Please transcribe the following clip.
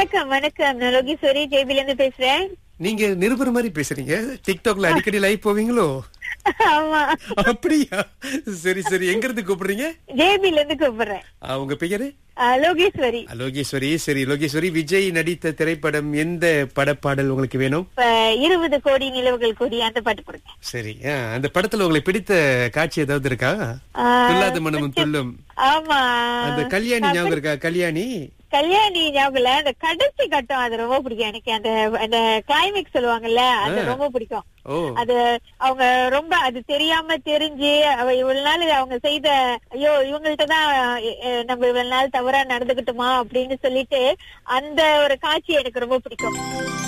வணக்கம் வணக்கம் நான் லோகேஸ்வரி ஜேபில இருந்து பேசுறேன் நீங்க நிருபர் மாதிரி பேசுறீங்க டிக்டாக்ல அடிக்கடி லைவ் போவீங்களோ ஆமா அப்படியா சரி சரி எங்க இருந்து கூப்பிடுறீங்க ஜேபில இருந்து கூப்பிடுறேன் ஆ, உங்க பெயரு ஆ, லோகேஸ்வரி ஆ, லோகேஸ்வரி சரி லோகேஸ்வரி விஜய் நடித்த திரைப்படம் எந்த படப்பாடல் உங்களுக்கு வேணும் இப்ப இருபது கோடி நிலவுகள் கோடி அந்த பாட்டு கொடுங்க சரி ஆ, அந்த படத்துல உங்களுக்கு பிடித்த காட்சி ஏதாவது இருக்கா ஆ, துல்லாத மனமும் துள்ளும் ஆமா அந்த கல்யாணி ஞாபகம் இருக்கா கல்யாணி கல்யாணி ஞாபகம் இல்ல அந்த கடைசி கட்டம் அது ரொம்ப பிடிக்கும் எனக்கு அந்த அந்த கிளைமேக்ஸ் சொல்லுவாங்கல்ல அது ரொம்ப பிடிக்கும் ஓ அது அவங்க ரொம்ப அது தெரியாம தெரிஞ்சு அவ இவ்வளவு நாள் அவங்க செய்த ஐயோ இவங்கள்ட்ட தான் நம்ம இவ்வளவு நாள் தவறா நடந்துகிட்டோமா அப்படின்னு சொல்லிட்டு அந்த ஒரு காட்சி எனக்கு ரொம்ப பிடிக்கும்